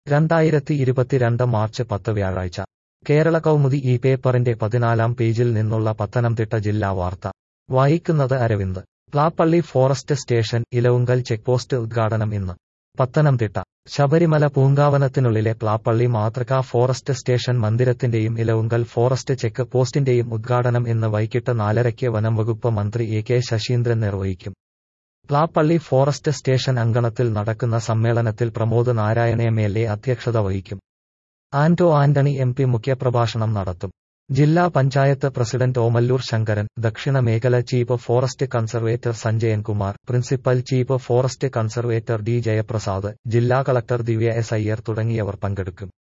രണ്ടായിരത്തി ഇരുപത്തിരണ്ട് മാർച്ച് പത്ത് വ്യാഴാഴ്ച കേരള കൗമുദി ഈ പേപ്പറിന്റെ പതിനാലാം പേജിൽ നിന്നുള്ള പത്തനംതിട്ട ജില്ലാ വാർത്ത വായിക്കുന്നത് Aravind Plappally forest station Elavunkal checkpost ഉദ്ഘാടനം ഇന്ന് പത്തനംതിട്ട ശബരിമല പൂങ്കാവനത്തിനുള്ളിലെ പ്ലാപ്പള്ളി മാതൃകാ ഫോറസ്റ്റ് സ്റ്റേഷൻ മന്ദിരത്തിന്റെയും ഇലവുങ്കൽ ഫോറസ്റ്റ് ചെക്ക് പോസ്റ്റിന്റെയും ഉദ്ഘാടനം ഇന്ന് വൈകിട്ട് നാലരയ്ക്ക് വനം വകുപ്പ് മന്ത്രി എ കെ ശശീന്ദ്രൻ നിർവഹിക്കും പ്ലാപ്പള്ളി ഫോറസ്റ്റ് സ്റ്റേഷൻ അങ്കണത്തിൽ നടക്കുന്ന സമ്മേളനത്തിൽ Pramod Narayan M L A അധ്യക്ഷത വഹിക്കും ആന്റോ ആന്റണി എം പി മുഖ്യപ്രഭാഷണം നടത്തും ജില്ലാ പഞ്ചായത്ത് പ്രസിഡന്റ് ഓമല്ലൂർ ശങ്കരൻ ദക്ഷിണ മേഖല chief forest conservator Sanjayan Kumar principal chief forest conservator D Jayaprasad ജില്ലാ കളക്ടർ ദിവ്യ എസ് അയ്യർ തുടങ്ങിയവർ പങ്കെടുക്കും